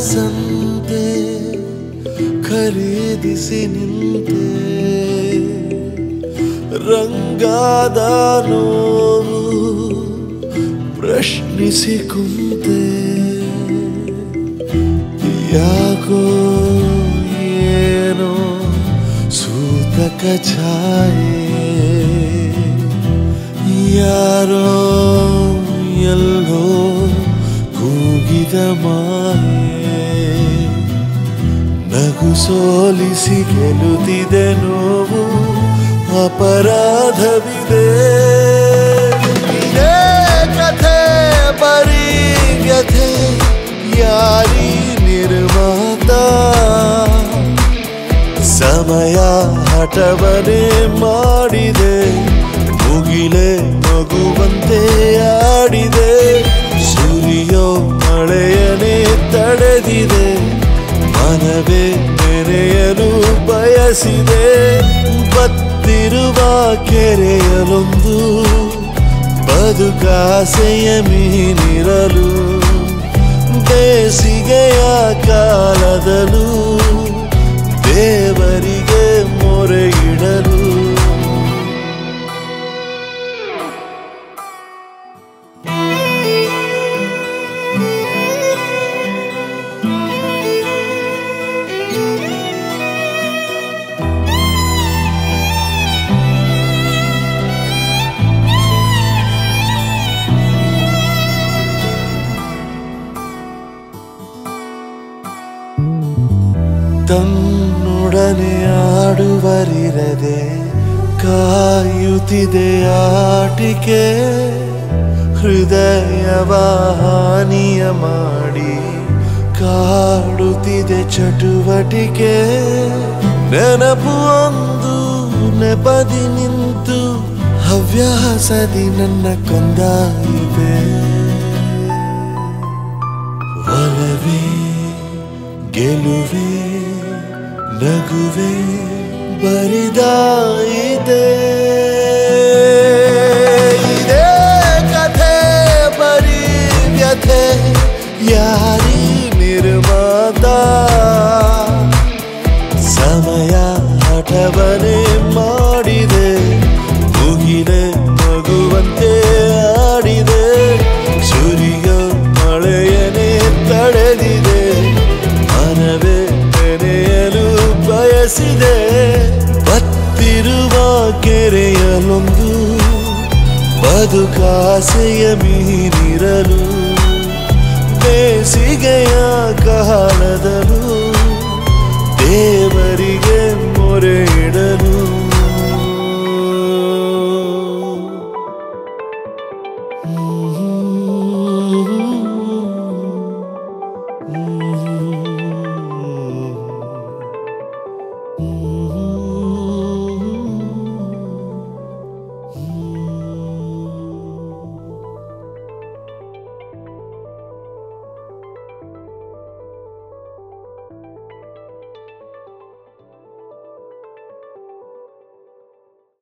ಕನಸಂತೆ ಖರೀದಿಸಿ ನಿಂತೆ ರಂಗಾದ ನೋವು ಪ್ರಶ್ನಿಸಿ ಕುಂತೆ ಯಾಕೋ ಏನೋ ಸೂತಕ ಛಾಯೆ ಯಾರೋ ಎಲ್ಲೋ ಕೂಗಿದ ಮಾಯೆ ನಗು ಸೋಲಿಸಿ ಗೆಲ್ಲುತ್ತಿದೆ ನೋವು ಅಪರಾಧವಿದೆ ಇದೇ ಕಥೆ ಬರೀ ವ್ಯಥೆ ಯಾರಿ ನಿರ್ಮಾತ ಸಮಯ ಹಠವನೆ ಮಾಡಿದೆ ಮುಗಿಲೆ ಮಗುವಂತೆ ಆಡಿದೆ ಸುರಿಯೋ ಮಳೆಯನೇ ತಡೆದಿದೆ ಮನವೇ ನೆನೆಯಲು ಬಯಸಿದೆ ಬತ್ತಿರುವ ಕೆರೆಯಲೊಂದು ಬದುಕಾಸೆಯ ಮೀನಿರಲು ಬೇಸಿಗೆಯ ಕಾಲದಲ್ಲೂ ದೇವರಿಗೆ ಮೊರೆಯಿಡಲು ತನ್ನೊಡನೆ ಆಡುವರಿರದೆ ಕಾಯುತ್ತಿದೆ ಆಟಿಕೆ ಹೃದಯವ ಹಾನಿಯ ಮಾಡಿ ಕಾಡುತ್ತಿದೆ ಚಟುವಟಿಕೆ ನೆನಪು ಒಂದು ನೆಪದಿ ನಿಂತು ಹವ್ಯಾಸದಿ ನನ್ನ ಕೊಂದಾಯಿವೆ ಒಲವೇ ಗೆಲುವೆ ನಗುವೆ ಬರಿದಾಯಿದೆ ಇದೇ ಕಥೆ ಬರೀ ವ್ಯಥೆ ಯಾರಿ ನಿರ್ಮಾತ ಸಮಯ ಹಠವನೆ ಮಾಡಿದೆ ಮುಗಿಲೆ ಮಗುವಂತೆ ಆಡಿದೆ ಸುರಿಯ ಮಳೆಯನೇ ತಡೆದಿದೆ ಮನವೇ ನೆನೆಯಲು ಬಯಸಿದೆ ಬತ್ತಿರುವ ಕೆರೆಯಲೊಂದು ಬದುಕಾಸೆಯ ಮೀರಿರಲು ಬೇಸಿಗೆಯ ಕಾಲದಲ್ಲೂ ದೇವರಿಗೆ ಮೊರೆ